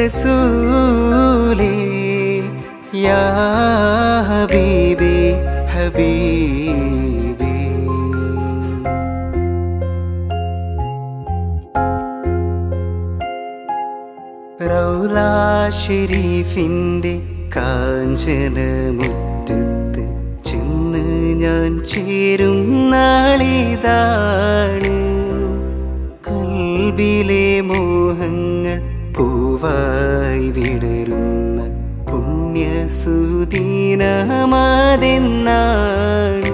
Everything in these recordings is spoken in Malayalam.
റസൂലേ യാ ഹബീബി ഹബീബി റൗല ഷെരീഫിൻ്റെ കാഞ്ചന മുറ്റത്ത് ചെന്ന് ഞാൻ ചേരും നാളിതാണ് കൽബിലെ മോഹങ്ങൾ പൂവായി വിടരുന്ന പുണ്യസുദീനമാതെന്നാണ്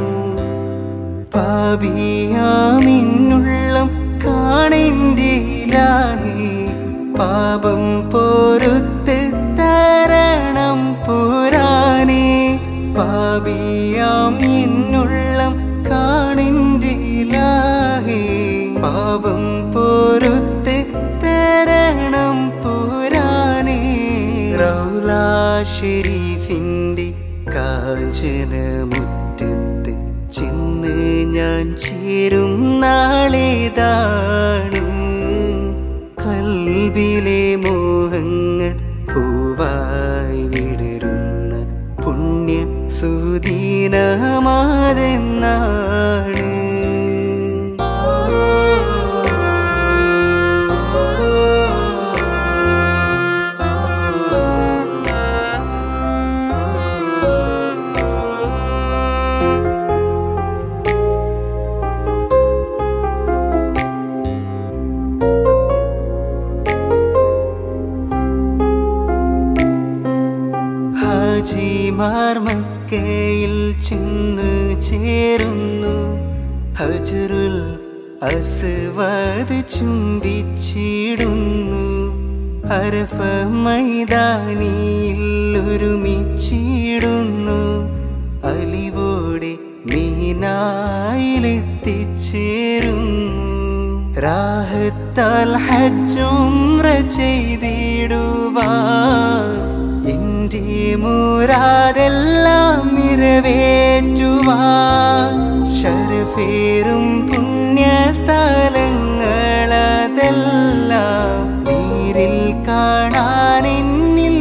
പാപിയാമിന്നുള്ളം കാണേൻ്റെ ഇലാഹി പാപം പൊറുത്ത് തരണം പുരാനേ പാപിയാം എന്നുള്ളം കാണേൻ്റെ ഇലാഹി പാപം പൊറുത്ത് തരണം പുരാനേ റൗല ഷെരീഫിൻ്റെ കാഞ്ചന മുറ്റത്ത് ചെന്ന് ഞാൻ ചേരും നാളേതാണ് കൽബിലെ മോഹങ്ങൾ പൂവായി വിടരുന്ന പുണ്യ സുദീനമാതെന്നാണ് ഹാജിമാർ മക്കയിൽ ചെന്ന് ചേരുന്നു ഹജറുൽ അസ്വദ് ചുംബിച്ചിടുന്നു അരഫ മൈതാനിയിൽ ഒരുമിച്ചിടുന്നു അലിവോടെ മീനായിലെത്തിച്ചേരുന്നു രാഹത്താൽ ഹജ്ജുംറ ചെയ്തിടുവാൻ എന്റെ മുരാതെല്ലാം നിറവേറ്റുവാൻ ഷർഫേറും പുണ്യസ്ഥലങ്ങളതെല്ലാം നേരിൽ കാണാൻ എന്നിൽ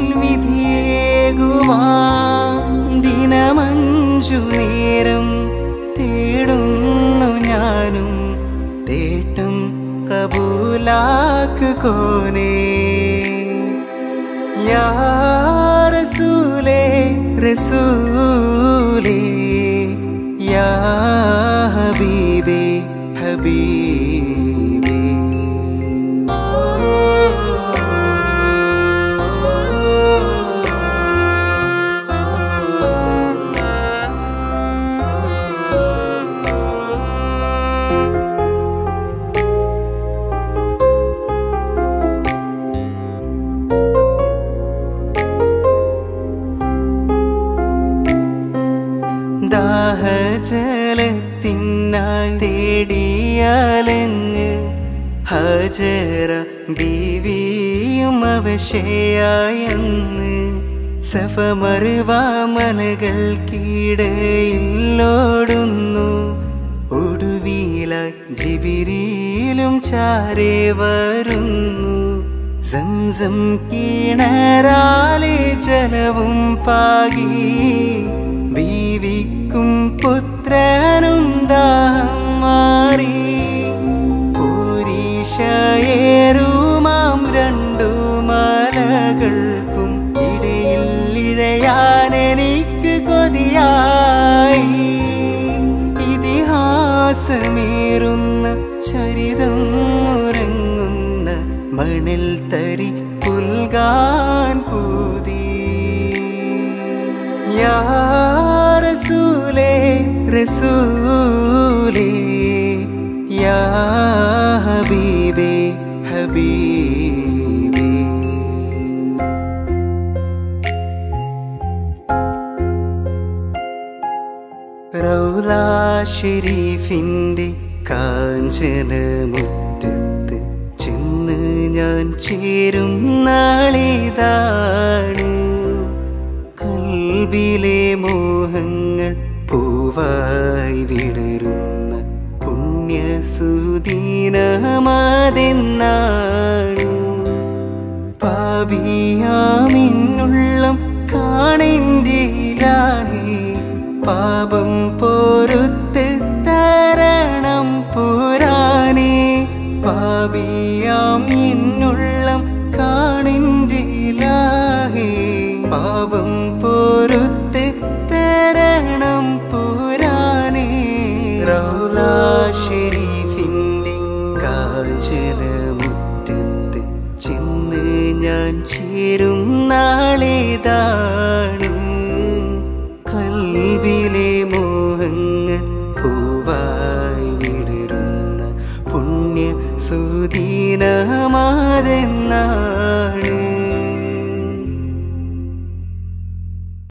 വിധിയേകുവാൻ ദിനമഞ്ചു നേരം തേടുന്നു ഞാനും തേട്ടം കബൂലാക്ക് കോനേ യാ റസൂലേ റസൂലേ യാ ഹബീബേ ഹബീബേ ദാഹജലത്തിനായി തേടിയാലഞ്ഞ് ഹജറ ബീവിയും അവശയായെന്ന് സഫമറുവ മലകൾക്കിടയിലോടുന്നു ഒടുവിലായി ജിബിരിയിലും ചാരേ വരുന്നു സംസം കിണറാലെ ജലവും പാകി ബീവിക്കും പുത്രനും ദാഹം മാറി പൂരീഷയേറുമാം രണ്ടു മലകൾക്കും ഇടയിൽ ഇഴയാൻ എനിക്ക് കൊതിയായി ഇതിഹാസമേറുന്ന ചരിതം ഉറങ്ങുന്ന മണിൽ തരി പുൽകാൻ പൂതി യാ റസൂലേ റസൂലേ യാ ഹബീബേ ഹബീബേ റൗല ഷെരീഫിൻ്റെ കാഞ്ചന മുറ്റത്ത് ചെന്ന് ഞാൻ ചേരും നാളിതാണ് കൽബിലെ മോഹങ്ങൾ പൂവായി വിടരുന്ന പുണ്യസുദീനമാതെന്നാണ് പാപിയാമിന്നുള്ളം കാണിൻ്റെയിലാഹി പാപം പൊറുത്ത് തരണം പുരാനേ പാപിയാം എന്നുള്ളം കാണിൻ്റെയിലാഹി പാപം പൊറുത്ത് തരണം പുരാനേ റൗലാ ഷെരീഫിൻ്റെ കാഞ്ചനമുറ്റത്ത് ചെന്ന് ഞാൻ ചേരും നാളേതാണ് കൽവിലെ മോഹങ്ങൾ പൂവായി വിടരുന്ന പുണ്യ സുദീനമാ